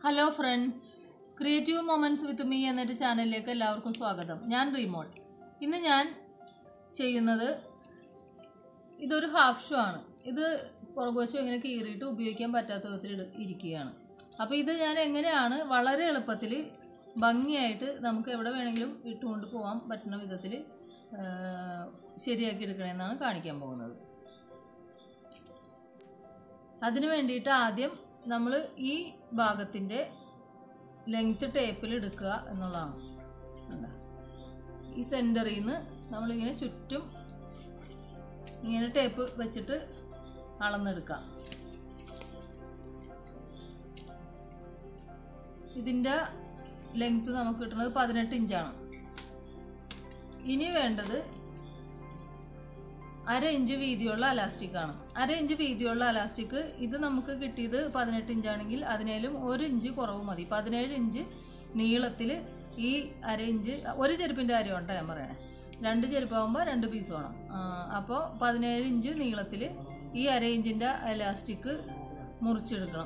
Hello friends creative moments with me എന്നൊരു ചാനലിലേക്ക് എല്ലാവർക്കും സ്വാഗതം ഞാൻ റീമോൾ ഇന്ന് ഞാൻ ചെയ്യുന്നത് ഇതൊരു ഹാഫ് ഷൂ ആണ് ഇത് പുറകുവശം ഇങ്ങനെ കീറിയിട്ട് ഉപയോഗിക്കാൻ പറ്റാത്ത വിധത്തിൽ ഇട- ഇരിക്കുകയാണ് അപ്പോൾ ഇത് ഞാൻ എങ്ങനെയാണ് വളരെ എളുപ്പത്തിൽ ഭംഗിയായിട്ട് നമുക്ക് എവിടെ വേണമെങ്കിലും ഇട്ടുകൊണ്ട് പോകാൻ പറ്റുന്ന വിധത്തിൽ ശരിയാക്കി എടുക്കണമെന്നാണ് കാണിക്കാൻ പോകുന്നത് അതിന് വേണ്ടിയിട്ട് ആദ്യം നമ്മൾ ഈ ഭാഗത്തിൻ്റെ ലെങ്ത് ടേപ്പിൽ എടുക്കുക എന്നുള്ളതാണ് കണ്ടോ? ഈ സെൻറ്ററിൽ നിന്ന് നമ്മളിങ്ങനെ ചുറ്റും ഇങ്ങനെ ടേപ്പ് വെച്ചിട്ട് അളന്നെടുക്കാം ഇതിൻ്റെ ലെങ്ത് നമുക്ക് കിട്ടുന്നത് പതിനെട്ട് ഇഞ്ചാണ് ഇനി വേണ്ടത് അര ഇഞ്ച് വീതിയുള്ള അലാസ്റ്റിക് ആണ് അര ഇഞ്ച് വീതിയുള്ള അലാസ്റ്റിക് ഇത് നമുക്ക് കിട്ടിയത് പതിനെട്ട് ഇഞ്ചാണെങ്കിൽ അതിനേലും ഒരു ഇഞ്ച് കുറവ് മതി പതിനേഴ് ഇഞ്ച് നീളത്തിൽ ഈ അര ഇഞ്ച് ഒരു ചെരുപ്പിൻ്റെ കാര്യമാണ് കേട്ടോ ഞാൻ പറയണേ രണ്ട് ചെരുപ്പാകുമ്പോൾ രണ്ട് പീസ് വേണം അപ്പോൾ പതിനേഴ് ഇഞ്ച് നീളത്തിൽ ഈ അര ഇഞ്ചിൻ്റെ എലാസ്റ്റിക് മുറിച്ചെടുക്കണം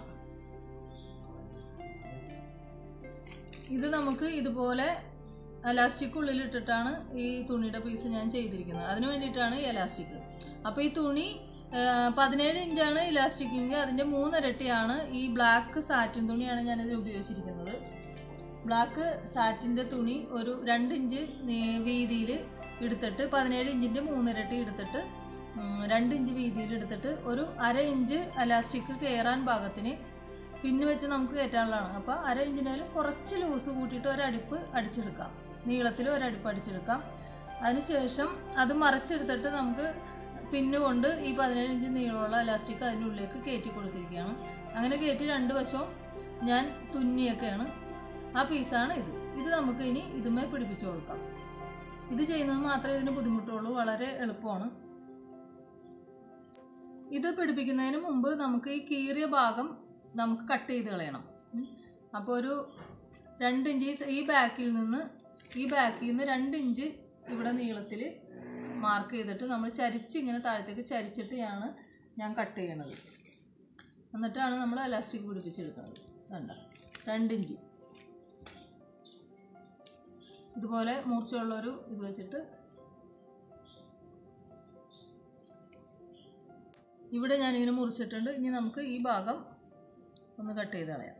ഇത് നമുക്ക് ഇതുപോലെ എലാസ്റ്റിക് ഉള്ളിലിട്ടിട്ടാണ് ഈ തുണിയുടെ പീസ് ഞാൻ ചെയ്തിരിക്കുന്നത് അതിന് വേണ്ടിയിട്ടാണ് ഈ എലാസ്റ്റിക് അപ്പോൾ ഈ തുണി ആ, പതിനേഴ് ഇഞ്ചാണ് ഇലാസ്റ്റിക്കിൻ്റെ അതിൻ്റെ മൂന്നിരട്ടിയാണ് ഈ ബ്ലാക്ക് സാറ്റിൻ തുണിയാണ് ഞാനിതിൽ ഉപയോഗിച്ചിരിക്കുന്നത് ബ്ലാക്ക് സാറ്റിൻ്റെ തുണി ഒരു രണ്ട് ഇഞ്ച് വീതിയിൽ എടുത്തിട്ട് പതിനേഴ് ഇഞ്ചിൻ്റെ മൂന്നിരട്ടി എടുത്തിട്ട് ഉം, രണ്ട് ഇഞ്ച് വീതിയിൽ എടുത്തിട്ട് ഒരു അര ഇഞ്ച് എലാസ്റ്റിക് കയറാൻ പാകത്തിന് പിന്ന് വെച്ച് നമുക്ക് കയറ്റാനുള്ളതാണ് അപ്പോൾ അര ഇഞ്ചിനാലും കുറച്ച് ലൂസ് കൂട്ടിയിട്ട് ഒരടിപ്പ് അടിച്ചെടുക്കാം നീളത്തിൽ ഒരടിപ്പ് അടിച്ചെടുക്കാം അതിനുശേഷം അത് മറച്ചെടുത്തിട്ട് നമുക്ക് പിന്ന് കൊണ്ട് ഈ പതിനേഴ് ഇഞ്ച് നീളമുള്ള ഇലാസ്റ്റിക് അതിൻ്റെ ഉള്ളിലേക്ക് കയറ്റി കൊടുത്തിരിക്കുകയാണ് അങ്ങനെ കയറ്റി രണ്ട് വശവും ഞാൻ തുന്നിയൊക്കെയാണ് ആ പീസാണ് ഇത് ഇത് നമുക്ക് ഇനി ഇതുമേ പിടിപ്പിച്ചു കൊടുക്കാം ഇത് ചെയ്യുന്നത് മാത്രമേ ഇതിന് ബുദ്ധിമുട്ടുള്ളൂ വളരെ എളുപ്പമാണ് ഇത് പിടിപ്പിക്കുന്നതിന് മുമ്പ് നമുക്ക് ഈ കീറിയ ഭാഗം നമുക്ക് കട്ട് ചെയ്ത് കളയണം അപ്പോൾ ഒരു രണ്ട് ഇഞ്ച് ഈ സ- ഈ ബാക്കിൽ നിന്ന് ഈ ബാക്കിൽ നിന്ന് രണ്ട് ഇഞ്ച് ഇവിടെ നീളത്തിൽ മാർക്ക് ചെയ്തിട്ട് നമ്മൾ ചരിച്ച് ഇങ്ങനെ താഴത്തേക്ക് ചരിച്ചിട്ടാണ് ഞാൻ കട്ട് ചെയ്യണത് എന്നിട്ടാണ് നമ്മൾ എലാസ്റ്റിക് പിടിപ്പിച്ചെടുക്കുന്നത് വേണ്ട രണ്ട് ഇഞ്ച് ഇതുപോലെ മൂർച്ചയുള്ളൊരു ഇത് വെച്ചിട്ട് ഇവിടെ ഞാനിങ്ങനെ മുറിച്ചിട്ടുണ്ട് ഇനി നമുക്ക് ഈ ഭാഗം ഒന്ന് കട്ട് ചെയ്ത് കളയാം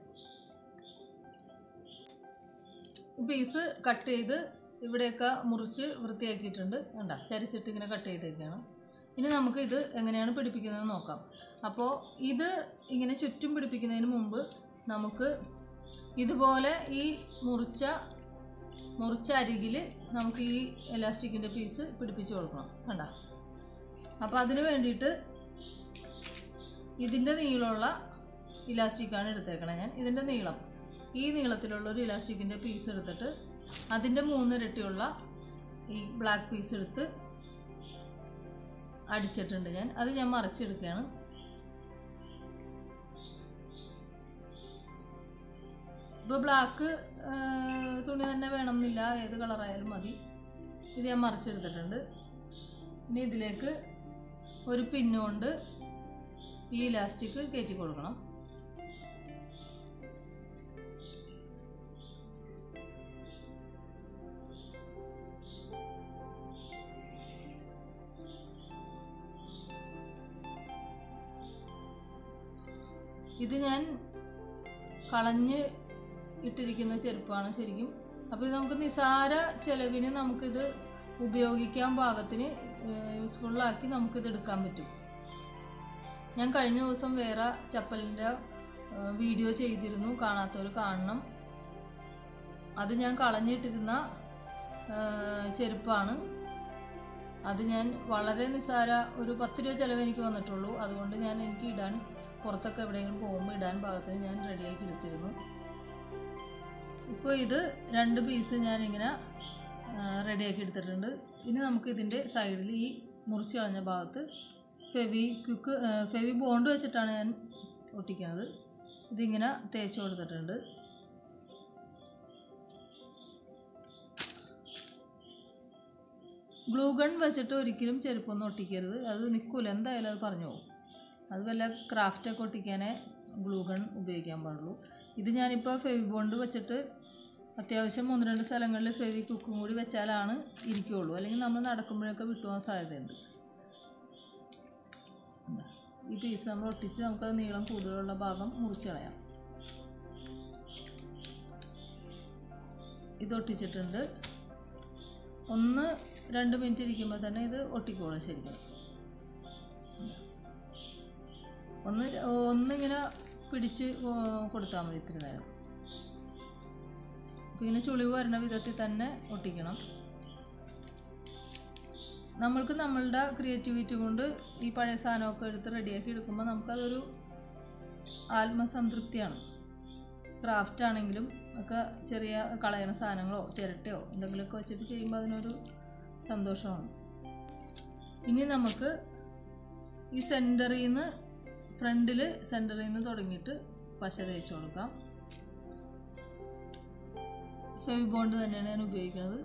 പീസ് കട്ട് ചെയ്ത് ഇവിടെയൊക്കെ മുറിച്ച് വൃത്തിയാക്കിയിട്ടുണ്ട് വേണ്ട ചരിച്ചിട്ട് ഇങ്ങനെ കട്ട് ചെയ്തേക്കാണ് ഇനി നമുക്ക് ഇത് എങ്ങനെയാണ് പിടിപ്പിക്കുന്നത് നോക്കാം അപ്പോൾ ഇത് ഇങ്ങനെ ചുറ്റും പിടിപ്പിക്കുന്നതിന് മുമ്പ് നമുക്ക് ഇതുപോലെ ഈ മുറിച്ച മുറിച്ച അരികിൽ നമുക്ക് ഈ എലാസ്റ്റിക്കിൻ്റെ പീസ് പിടിപ്പിച്ച് കൊടുക്കണം കണ്ട അപ്പോൾ അതിന് വേണ്ടിയിട്ട് ഇതിൻ്റെ നീളമുള്ള ഇലാസ്റ്റിക്കാണ് എടുത്തേക്കണേ ഞാൻ ഇതിൻ്റെ നീളം ഈ നീളത്തിലുള്ള ഒരു ഇലാസ്റ്റിക്കിൻ്റെ പീസ് എടുത്തിട്ട് അതിൻ്റെ മൂന്നിരട്ടിയുള്ള ഈ ബ്ലാക്ക് പീസ് എടുത്ത് അടിച്ചിട്ടുണ്ട് ഞാൻ അത് ഞാൻ മറിച്ചെടുക്കുകയാണ് ഇപ്പോൾ ബ്ലാക്ക് തുണി തന്നെ വേണമെന്നില്ല ഏത് കളറായാലും മതി ഇത് ഞാൻ മറിച്ചെടുത്തിട്ടുണ്ട് ഇനി ഇതിലേക്ക് ഒരു പിന്നുകൊണ്ട് ഈ ഇലാസ്റ്റിക് കയറ്റി കൊടുക്കണം ഇത് ഞാൻ കളഞ്ഞ് ഇട്ടിരിക്കുന്ന ചെരുപ്പാണ് ശരിക്കും അപ്പോൾ ഇത് നമുക്ക് നിസാര ചെലവിന് നമുക്കിത് ഉപയോഗിക്കാൻ പാകത്തിന് യൂസ്ഫുള്ളാക്കി നമുക്കിത് എടുക്കാൻ പറ്റും ഞാൻ കഴിഞ്ഞ ദിവസം വേറെ ചപ്പലിൻ്റെ വീഡിയോ ചെയ്തിരുന്നു കാണാത്തവർ കാണണം അത് ഞാൻ കളഞ്ഞിട്ടിരുന്ന ആ, ചെരുപ്പാണ് അത് ഞാൻ വളരെ നിസ്സാര ഒരു പത്ത് രൂപ ചിലവ് എനിക്ക് വന്നിട്ടുള്ളൂ അതുകൊണ്ട് ഞാൻ എനിക്ക് ഇടാൻ പുറത്തൊക്കെ എവിടെയെങ്കിലും പോകുമ്പോൾ ഇടാൻ പാകത്തിന് ഞാൻ റെഡിയാക്കി എടുത്തിരുന്നു ഇപ്പോൾ ഇത് രണ്ട് പീസ് ഞാനിങ്ങനെ റെഡിയാക്കി എടുത്തിട്ടുണ്ട് ഇനി നമുക്ക് ഇതിൻ്റെ സൈഡിൽ ഈ മുറിച്ച് കളഞ്ഞ ഭാഗത്ത് ഫെവി ക്വിക്ക് ഫെവി ബോണ്ട് വെച്ചിട്ടാണ് ഞാൻ ഒട്ടിക്കുന്നത് ഇതിങ്ങനെ തേച്ച് കൊടുത്തിട്ടുണ്ട് ഗ്ലൂ ഗൺ വെച്ചിട്ട് ഒരിക്കലും ചെരുപ്പൊന്നും ഒട്ടിക്കരുത് അത് നിൽക്കില്ല എന്തായാലും അത് പറഞ്ഞു പോകും അത് വല്ല ക്രാഫ്റ്റൊക്കെ ഒട്ടിക്കാനേ ഗ്ലൂ ഗൺ ഉപയോഗിക്കാൻ പാടുള്ളൂ ഇത് ഞാനിപ്പോൾ ഫെവി ബോണ്ട് വെച്ചിട്ട് അത്യാവശ്യം ഒന്ന് രണ്ട് സ്ഥലങ്ങളിൽ ഫെവി കുക്കും കൂടി വെച്ചാലാണ് ഇരിക്കുകയുള്ളൂ അല്ലെങ്കിൽ നമ്മൾ നടക്കുമ്പോഴൊക്കെ വിട്ടുപോകാൻ സാധ്യതയുണ്ട് ഇതാ. ഈ പീസ് നമ്മൾ ഒട്ടിച്ച് നമുക്കത് നീളം കൂടുതലുള്ള ഭാഗം മുറിച്ച് കളയാം ഇത് ഒട്ടിച്ചിട്ടുണ്ട് ഒന്ന് രണ്ട് മിനിറ്റ് ഇരിക്കുമ്പോൾ തന്നെ ഇത് ഒട്ടിക്കോളും ശരിക്കും ഒന്ന് ര- ഒന്നിങ്ങനെ പിടിച്ച് കൊടുത്താൽ മതി ഇത്തിരി നേരം അപ്പം ഇങ്ങനെ ചുളിവ് വരുന്ന വിധത്തിൽ തന്നെ ഒട്ടിക്കണം നമ്മൾക്ക് നമ്മളുടെ ക്രിയേറ്റിവിറ്റി കൊണ്ട് ഈ പഴയ സാധനമൊക്കെ എടുത്ത് റെഡിയാക്കി എടുക്കുമ്പോൾ നമുക്കതൊരു ആത്മസംതൃപ്തിയാണ് ക്രാഫ്റ്റ് ആണെങ്കിലും ഒക്കെ ചെറിയ കളയണ സാധനങ്ങളോ ചിരട്ടയോ എന്തെങ്കിലുമൊക്കെ വെച്ചിട്ട് ചെയ്യുമ്പോൾ അതിനൊരു സന്തോഷമാണ് ഇനി നമുക്ക് ഈ സെൻറ്ററിൽ നിന്ന് ഫ്രണ്ടിൽ സെൻറ്ററിൽ നിന്ന് തുടങ്ങിയിട്ട് പശ തേച്ച് കൊടുക്കാം ഫെവി ബോണ്ട് തന്നെയാണ് ഞാൻ ഉപയോഗിക്കുന്നത്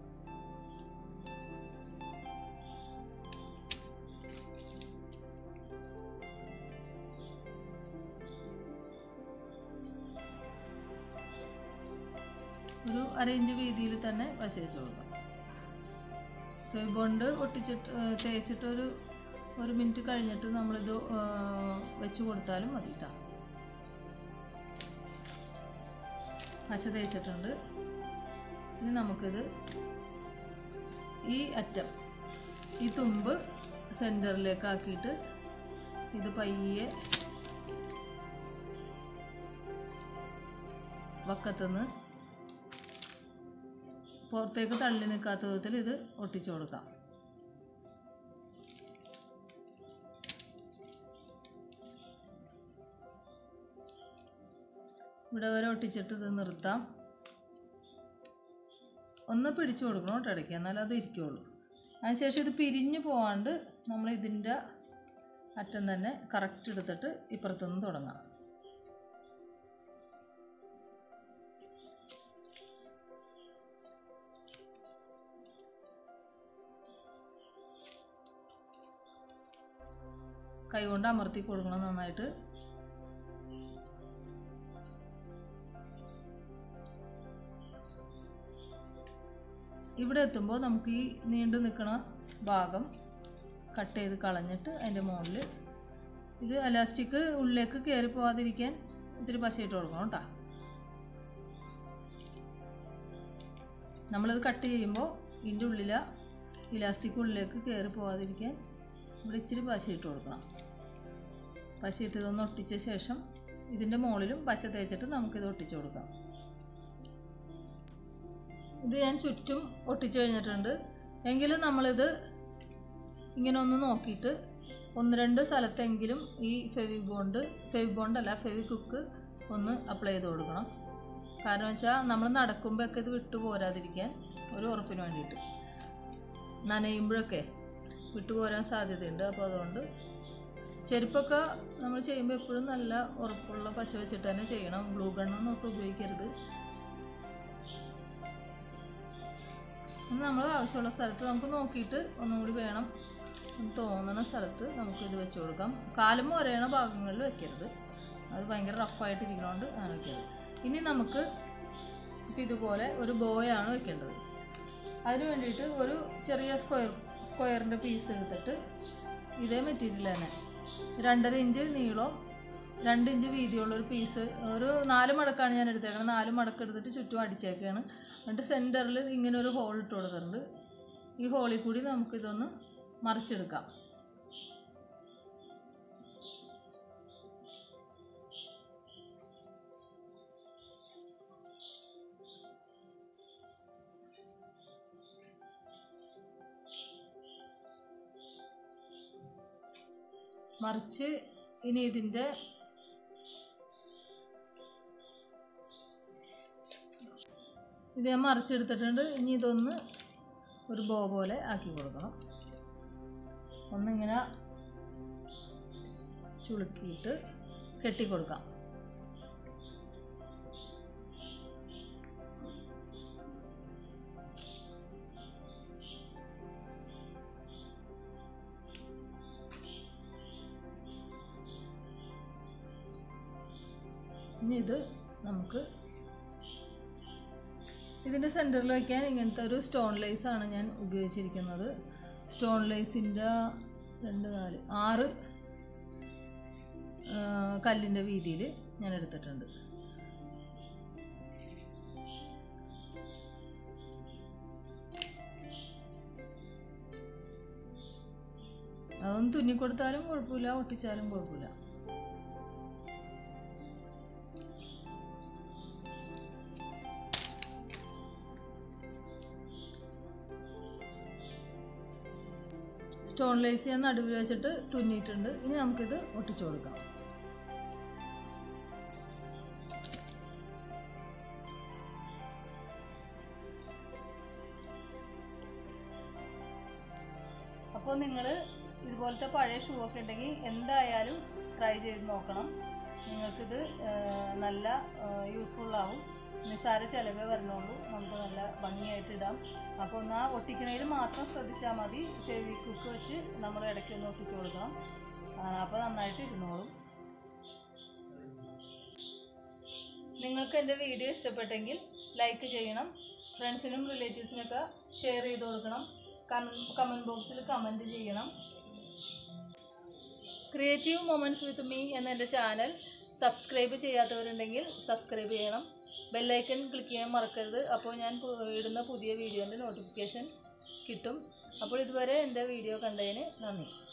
ഒരു അര ഇഞ്ച് വീതിയിൽ തന്നെ പശ തേച്ച് കൊടുക്കാം ഫെവി ബോണ്ട് ഒട്ടിച്ചിട്ട് ഏഹ് തേച്ചിട്ട് ഒരു ഒരു മിനിറ്റ് കഴിഞ്ഞിട്ട് നമ്മളിത് ഏഹ് വെച്ച് കൊടുത്താലും മതി കേട്ടോ പശ തേച്ചിട്ടുണ്ട് ഇനി നമുക്കിത് ഈ അറ്റം ഈ തുമ്പ് സെൻറ്ററിലേക്ക് ആക്കിയിട്ട് ഇത് പയ്യെ വക്കത്തുനിന്ന് പുറത്തേക്ക് തള്ളി നിൽക്കാത്ത വിധത്തിൽ ഇത് ഒട്ടിച്ചു കൊടുക്കാം ഇവിടെ വരെ ഒട്ടിച്ചിട്ട് ഇത് നിർത്താം ഒന്ന് പിടിച്ചു കൊടുക്കണം കേട്ടോ ഇടയ്ക്ക് എന്നാലേ അത് ഇരിക്കുള്ളൂ അതിനുശേഷം ഇത് പിരിഞ്ഞു പോകാണ്ട് നമ്മൾ ഇതിൻ്റെ അറ്റം തന്നെ കറക്റ്റ് എടുത്തിട്ട് ഇപ്പുറത്തുനിന്ന് തുടങ്ങാം കൈകൊണ്ട് അമർത്തി കൊടുക്കണം നന്നായിട്ട് ഇവിടെ എത്തുമ്പോൾ നമുക്ക് ഈ നീണ്ടു നിൽക്കുന്ന ഭാഗം കട്ട് ചെയ്ത് കളഞ്ഞിട്ട് അതിൻ്റെ മുകളിൽ ഇത് അലാസ്റ്റിക് ഉള്ളിലേക്ക് കയറി പോകാതിരിക്കാൻ ഇത്തിരി പശയിട്ട് കൊടുക്കണം കേട്ടോ നമ്മളിത് കട്ട് ചെയ്യുമ്പോൾ ഇതിൻ്റെ ഉള്ളില ഇലാസ്റ്റിക് ഉള്ളിലേക്ക് കയറി പോകാതിരിക്കാൻ ഇവിടെ ഇച്ചിരി പശ ഇട്ട് കൊടുക്കണം പശ ഇട്ട് ഇതൊന്ന് ഒട്ടിച്ച ശേഷം ഇതിൻ്റെ മുകളിലും പശ തേച്ചിട്ട് നമുക്കിത് ഒട്ടിച്ചു കൊടുക്കാം ഇത് ഞാൻ ചുറ്റും ഒട്ടിച്ചു കഴിഞ്ഞിട്ടുണ്ട് എങ്കിലും നമ്മളിത് ഇങ്ങനെ ഒന്ന് നോക്കിയിട്ട് ഒന്ന് രണ്ട് സ്ഥലത്തെങ്കിലും ഈ ഫെവി ബോണ്ട് ഫെവി ബോണ്ട് അല്ല ഫെവി കുക്ക് ഒന്ന് അപ്ലൈ ചെയ്ത് കൊടുക്കണം കാരണം വെച്ചാൽ നമ്മൾ നടക്കുമ്പോഴൊക്കെ ഇത് വിട്ടു പോരാതിരിക്കാൻ ഒരു ഉറപ്പിന് വേണ്ടിയിട്ട് നനയുമ്പോഴൊക്കെ വിട്ടു പോരാൻ സാധ്യതയുണ്ട് അപ്പോൾ അതുകൊണ്ട് ചെരുപ്പൊക്കെ നമ്മൾ ചെയ്യുമ്പോൾ എപ്പോഴും നല്ല ഉറപ്പുള്ള പശ വെച്ചിട്ട് തന്നെ ചെയ്യണം ഗ്ലൂ ഗണ്ണൊന്നും ഒട്ടും ഉപയോഗിക്കരുത് നമ്മൾ ആവശ്യമുള്ള സ്ഥലത്ത് നമുക്ക് നോക്കിയിട്ട് ഒന്നും കൂടി വേണം എന്ന് തോന്നുന്ന സ്ഥലത്ത് നമുക്ക് ഇത് വെച്ച് കൊടുക്കാം കാലും ഒരേണ ഭാഗങ്ങളിൽ വെക്കരുത് അത് ഭയങ്കര റഫായിട്ട് ഇരിക്കണോണ്ട് അങ്ങനെ വെക്കരുത് ഇനി നമുക്ക് ഇപ്പം ഇതുപോലെ ഒരു ബോയാണ് വെക്കേണ്ടത് അതിന് വേണ്ടിയിട്ട് ഒരു ചെറിയ സ്ക്വയർ സ്ക്വയറിൻ്റെ പീസ് എടുത്തിട്ട് ഇതേ മെറ്റീരിയൽ തന്നെ രണ്ടര ഇഞ്ച് നീളവും രണ്ട് ഇഞ്ച് വീതിയുള്ള ഒരു പീസ് ഒരു നാല് മടക്കാണ് ഞാൻ എടുത്തേക്കുന്നത് നാല് മടക്ക് എടുത്തിട്ട് ചുറ്റും അടിച്ചേക്കാണ് എന്നിട്ട് സെൻറ്ററിൽ ഇങ്ങനെ ഒരു ഹോൾ ഇട്ട് കൊടുത്തിട്ടുണ്ട് ഈ ഹോളിൽ കൂടി നമുക്കിതൊന്ന് മറിച്ചെടുക്കാം മറിച്ച് ഇനി ഇതിൻ്റെ ഇത് ഞാൻ മറിച്ചെടുത്തിട്ടുണ്ട് ഇനി ഇതൊന്ന് ഒരു ബോ പോലെ ആക്കി കൊടുക്കണം ഒന്നിങ്ങനെ ചുളുക്കിയിട്ട് കെട്ടിക്കൊടുക്കാം ഇനി ഇത് നമുക്ക് ഇതിൻ്റെ സെൻറ്ററിൽ വയ്ക്കാൻ ഇങ്ങനത്തെ ഒരു സ്റ്റോൺ ലേസ് ആണ് ഞാൻ ഉപയോഗിച്ചിരിക്കുന്നത് സ്റ്റോൺ ലേസിൻ്റെ രണ്ട് നാല് ആറ് ആ, കല്ലിൻ്റെ വീതിയിൽ ഞാൻ എടുത്തിട്ടുണ്ട് അതൊന്ന് തുന്നിക്കൊടുത്താലും കുഴപ്പമില്ല ഒട്ടിച്ചാലും കുഴപ്പമില്ല സ്റ്റോൺ ലേസ് ഞാൻ നടുവിൽ വെച്ചിട്ട് തുന്നിയിട്ടുണ്ട് ഇനി നമുക്കിത് ഒട്ടിച്ചു കൊടുക്കാം അപ്പോൾ നിങ്ങൾ ഇതുപോലത്തെ പഴയ ഷൂ ഒക്കെ ഉണ്ടെങ്കിൽ എന്തായാലും ട്രൈ ചെയ്ത് നോക്കണം നിങ്ങൾക്കിത് ആ, നല്ല യൂസ്ഫുള്ളാവും നിസ്സാര ചിലവേ വരണുള്ളൂ നമുക്ക് നല്ല ഭംഗിയായിട്ട് ഇടാം അപ്പോൾ ഒന്ന് ആ ഒട്ടിക്കണതിൽ മാത്രം ശ്രദ്ധിച്ചാൽ മതി ഫെവി കുക്ക് വെച്ച് നമ്മൾ ഇടയ്ക്ക് ഒന്ന് ഒട്ടിച്ചു കൊടുക്കണം അപ്പോൾ നന്നായിട്ട് ഇരുന്നോളും നിങ്ങൾക്ക് എൻ്റെ വീഡിയോ ഇഷ്ടപ്പെട്ടെങ്കിൽ ലൈക്ക് ചെയ്യണം ഫ്രണ്ട്സിനും റിലേറ്റീവ്സിനൊക്കെ ഷെയർ ചെയ്ത് കൊടുക്കണം കമൻറ്റ് ബോക്സിൽ കമൻറ്റ് ചെയ്യണം ക്രിയേറ്റീവ് മൊമെൻറ്റ്സ് വിത്ത് മീ എന്ന എൻ്റെ ചാനൽ സബ്സ്ക്രൈബ് ചെയ്യാത്തവരുണ്ടെങ്കിൽ സബ്സ്ക്രൈബ് ചെയ്യണം ബെല്ലൈക്കൺ ക്ലിക്ക് ചെയ്യാൻ മറക്കരുത് അപ്പോൾ ഞാൻ പു- ഇടുന്ന പുതിയ വീഡിയോൻ്റെ നോട്ടിഫിക്കേഷൻ കിട്ടും അപ്പോൾ ഇതുവരെ എൻ്റെ വീഡിയോ കണ്ടതിന് നന്ദി